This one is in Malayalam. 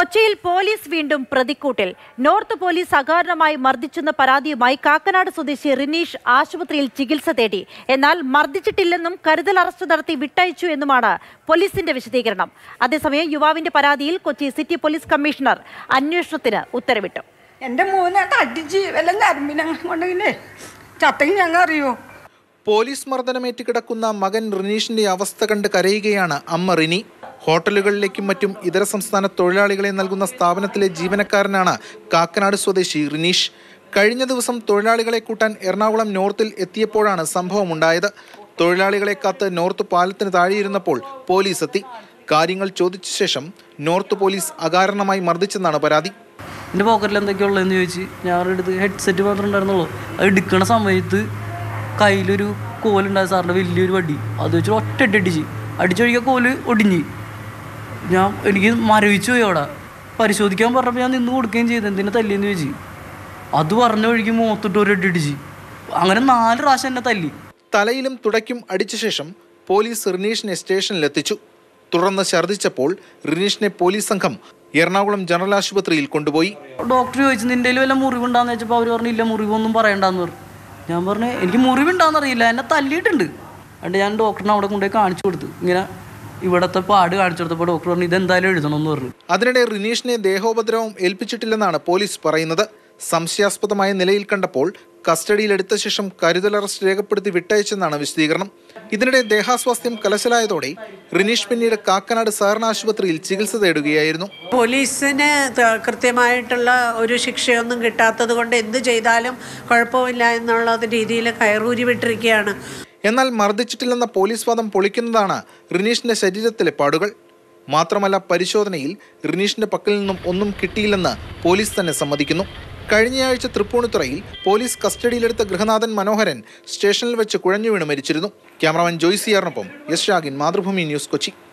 കൊച്ചിയിൽ പോലീസ് വീണ്ടും പ്രതിക്കൂട്ടിൽ നോർത്ത് പോലീസ് അകാരണമായി മർദ്ദിച്ചെന്ന പരാതിയുമായി കാക്കനാട് സ്വദേശി റിനീഷ് ആശുപത്രിയിൽ ചികിത്സ തേടി എന്നാൽ മർദ്ദിച്ചിട്ടില്ലെന്നും കരുതൽ അറസ്റ്റ് നടത്തി വിട്ടയച്ചു എന്നുമാണ് പോലീസിന്റെ വിശദീകരണം അതേസമയം യുവാവിന്റെ പരാതിയിൽ കൊച്ചി സിറ്റി പോലീസ് കമ്മീഷണർ അന്വേഷണത്തിന് ഉത്തരവിട്ടു എൻ്റെ മോനെ കടിച്ച് വല്ല ഞരമ്പിനെ കൊണ്ടെങ്കിലേ ചത്തെങ്കിൽ ഞങ്ങൾ അറിയോ പോലീസ് മർദ്ദനമേറ്റ് കിടക്കുന്ന മകൻ റിനീഷിന്റെ അവസ്ഥ കണ്ട് കരയുകയാണ് അമ്മ റിനി ഹോട്ടലുകളിലേക്കും മറ്റും ഇതര സംസ്ഥാന തൊഴിലാളികളെ നൽകുന്ന സ്ഥാപനത്തിലെ ജീവനക്കാരനാണ് കാക്കനാട് സ്വദേശി റിനീഷ് കഴിഞ്ഞ ദിവസം തൊഴിലാളികളെ കൂട്ടാൻ എറണാകുളം നോർത്തിൽ എത്തിയപ്പോഴാണ് സംഭവമുണ്ടായത് തൊഴിലാളികളെ കാത്ത് നോർത്ത് പാലത്തിന് താഴെയിരുന്നപ്പോൾ പോലീസ് എത്തി കാര്യങ്ങൾ ചോദിച്ച ശേഷം നോർത്ത് പോലീസ് അകാരണമായി മർദ്ദിച്ചെന്നാണ് പരാതി എൻ്റെ പോക്കറ്റിൽ എന്തൊക്കെയാ ഉള്ളതെന്ന് ചോദിച്ച് ഞാൻ എടുത്ത് ഹെഡ്സെറ്റ് മാത്രമേ ഉണ്ടായിരുന്നുള്ളൂ അത് എടുക്കണ സമയത്ത് കയ്യിലൊരു കോലുണ്ടായ സാറിൻ്റെ വലിയൊരു വടി അത് വെച്ച് ഒറ്റ അടിച്ച് അടിച്ചൊഴിക്കുക കോല് ഒടിഞ്ഞ് ഞാൻ എനിക്ക് മരവിച്ചു പോയി അവിടെ പരിശോധിക്കാൻ പറഞ്ഞപ്പോൾ ഞാൻ നിന്ന് കൊടുക്കുകയും ചെയ്തു എന്തിനാ തല്ലിയെന്ന് ചോദിച്ചു അത് പറഞ്ഞ വഴിക്ക് മുഖത്തിട്ട് ഒരു അടി അടിച്ച് അങ്ങനെ നാല് പ്രാവശ്യം എന്നെ തല്ലി തലയിലും തുടയ്ക്കും അടിച്ച ശേഷം പോലീസ് റിനീഷിനെ സ്റ്റേഷനിലെത്തിച്ചു തുടർന്ന് ഛർദ്ദിച്ചപ്പോൾ റിനീഷിനെ പോലീസ് സംഘം എറണാകുളം ജനറൽ ആശുപത്രിയിൽ കൊണ്ടുപോയി ഡോക്ടർ ചോദിച്ചു നിൻ്റെ കയ്യിൽ വല്ല മുറിവുണ്ടാന്ന് വെച്ചപ്പോൾ അവർ പറഞ്ഞു ഇല്ല മുറിവൊന്നും പറയണ്ടെന്ന് പറഞ്ഞു ഞാൻ പറഞ്ഞു എനിക്ക് മുറിവുണ്ടാന്ന് അറിയില്ല എന്നെ തല്ലിയിട്ടുണ്ട് എന്നിട്ട് ഞാൻ ഡോക്ടറിനെ അവിടെ കൊണ്ടുപോയി കാണിച്ചു കൊടുത്തു ഇങ്ങനെ ഇവിടത്തെ പാട് കാണിച്ചു കൊടുത്തപ്പോൾ ഡോക്ടർ പറഞ്ഞു ഇതെന്തായാലും എഴുതണം എന്ന് പറഞ്ഞു അതിനിടെ റിനീഷിനെ ദേഹോപദ്രവം ഏൽപ്പിച്ചിട്ടില്ലെന്നാണ് പോലീസ് പറയുന്നത് സംശയാസ്പദമായ നിലയിൽ കണ്ടപ്പോൾ കസ്റ്റഡിയിലെടുത്ത ശേഷം കരുതൽ അറസ്റ്റ് രേഖപ്പെടുത്തി വിട്ടയച്ചെന്നാണ് വിശദീകരണം ഇതിനിടെ ദേഹാസ്വാസ്ഥ്യം കലശലായതോടെ റിനീഷ് പിന്നീട് കാക്കനാട് സഹകരണ ആശുപത്രിയിൽ ചികിത്സ തേടുകയായിരുന്നു പോലീസിന് ത- കൃത്യമായിട്ടുള്ള ഒരു ശിക്ഷയൊന്നും കിട്ടാത്തത് കൊണ്ട് എന്ത് ചെയ്താലും കുഴപ്പമില്ല എന്നുള്ള രീതിയിൽ കയറൂരി വിട്ടിരിക്കുകയാണ് എന്നാൽ മർദ്ദിച്ചിട്ടില്ലെന്ന പോലീസ് വാദം പൊളിക്കുന്നതാണ് റിനീഷിന്റെ ശരീരത്തിലെ പാടുകൾ മാത്രമല്ല പരിശോധനയിൽ റിനീഷിന്റെ പക്കൽ നിന്നും ഒന്നും കിട്ടിയില്ലെന്ന് പോലീസ് തന്നെ സമ്മതിക്കുന്നു കഴിഞ്ഞയാഴ്ച തൃപ്പൂണിത്തുറയിൽ പോലീസ് കസ്റ്റഡിയിലെടുത്ത ഗൃഹനാഥൻ മനോഹരൻ സ്റ്റേഷനിൽ വെച്ച് കുഴഞ്ഞു വീണ് മരിച്ചിരുന്നു ക്യാമറമാൻ ജോയ്സിയാറിനൊപ്പം യശ് ഷാഗിൻ മാതൃഭൂമി ന്യൂസ് കൊച്ചി